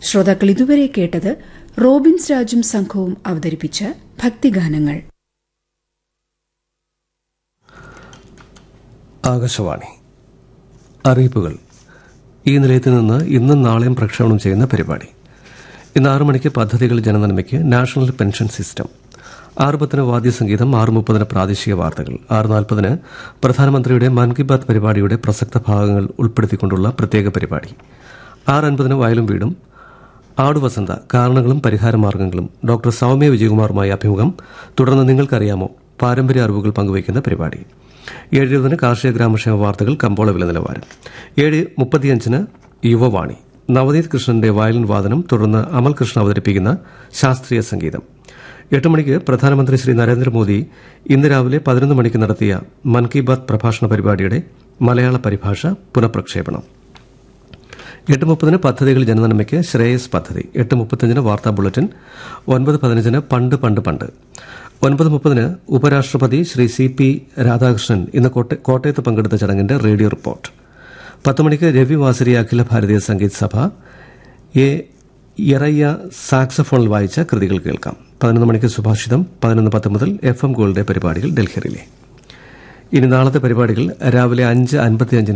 ശ്രോതാക്കൾ ഇതുവരെ കേട്ടത് റോബിൻസ് രാജും സംഘവും അവതരിപ്പിച്ച ഭക്തിഗാനങ്ങൾ ആകാശവാണി അറിയിപ്പുകൾ ഈ നിലയത്തിൽ നിന്ന് ഇന്നും നാളെയും പ്രക്ഷേപണം ചെയ്യുന്ന പരിപാടി ഇന്ന് ആറു മണിക്ക് പദ്ധതികൾ ജനനന്മയ്ക്ക് നാഷണൽ പെൻഷൻ സിസ്റ്റം ആറ് പത്തിന് വാദ്യസംഗീതം ആറ് മുപ്പതിന് പ്രാദേശിക വാർത്തകൾ ആറ് നാൽപ്പതിന് പ്രധാനമന്ത്രിയുടെ മൻ കി ബാത് പരിപാടിയുടെ പ്രസക്ത ഭാഗങ്ങൾ ഉൾപ്പെടുത്തിക്കൊണ്ടുള്ള പ്രത്യേക പരിപാടി ആറ് അൻപതിന് വയലും വീടും ആടുവസന്ത കാരണങ്ങളും പരിഹാരമാർഗ്ഗങ്ങളും ഡോക്ടർ സൌമ്യ വിജയകുമാറുമായി അഭിമുഖം തുടർന്ന് നിങ്ങൾക്കറിയാമോ പാരമ്പര്യ അറിവുകൾ പങ്കുവയ്ക്കുന്ന പരിപാടി ഏഴ് ഇരുപതിന് കാർഷിക ഗ്രാമക്ഷേമ വാർത്തകൾ കമ്പോള വില നിലവാരം ഏഴ് മുപ്പത്തിയഞ്ചിന് യുവവാണി നവനീത് കൃഷ്ണന്റെ വയലിൻ വാദനം തുടർന്ന് അമൽ കൃഷ്ണ അവതരിപ്പിക്കുന്ന ശാസ്ത്രീയ സംഗീതം എട്ട് മണിക്ക് പ്രധാനമന്ത്രി ശ്രീ നരേന്ദ്രമോദി ഇന്ന് രാവിലെ പതിനൊന്ന് മണിക്ക് നടത്തിയ മൻ കി ബാത് പ്രഭാഷണ പരിപാടിയുടെ മലയാള പരിഭാഷ പുനഃപ്രക്ഷേപണം എട്ട് മുപ്പതിന് പദ്ധതികൾ ജനനന്മയ്ക്ക് ശ്രേയസ് പദ്ധതി എട്ട് മുപ്പത്തിയഞ്ചിന് വാർത്താ ബുള്ളറ്റിൻ ഒൻപത് പതിനഞ്ചിന് പണ്ട് പണ്ട് പണ്ട് ഒൻപത് മുപ്പതിന് ഉപരാഷ്ട്രപതി ശ്രീ സി പി രാധാകൃഷ്ണൻ ഇന്ന് കോട്ടയത്ത് പങ്കെടുത്ത ചടങ്ങിന്റെ റേഡിയോ റിപ്പോർട്ട് പത്ത് മണിക്ക് രവി വാസരി അഖില ഭാരതീയ സംഗീത് സഭ എ ഇറയ്യ സാക്സഫോണിൽ വായിച്ച കൃതികൾ കേൾക്കാം പതിനൊന്ന് മണിക്ക് സുഭാഷിതം പതിനൊന്ന് പത്ത് മുതൽ എഫ് എം ഗോൾഡ് പരിപാടികൾ ഡൽഹിയിലെ ഇനി നാളത്തെ പരിപാടികൾ രാവിലെ അഞ്ച് അൻപത്തിയഞ്ചിന്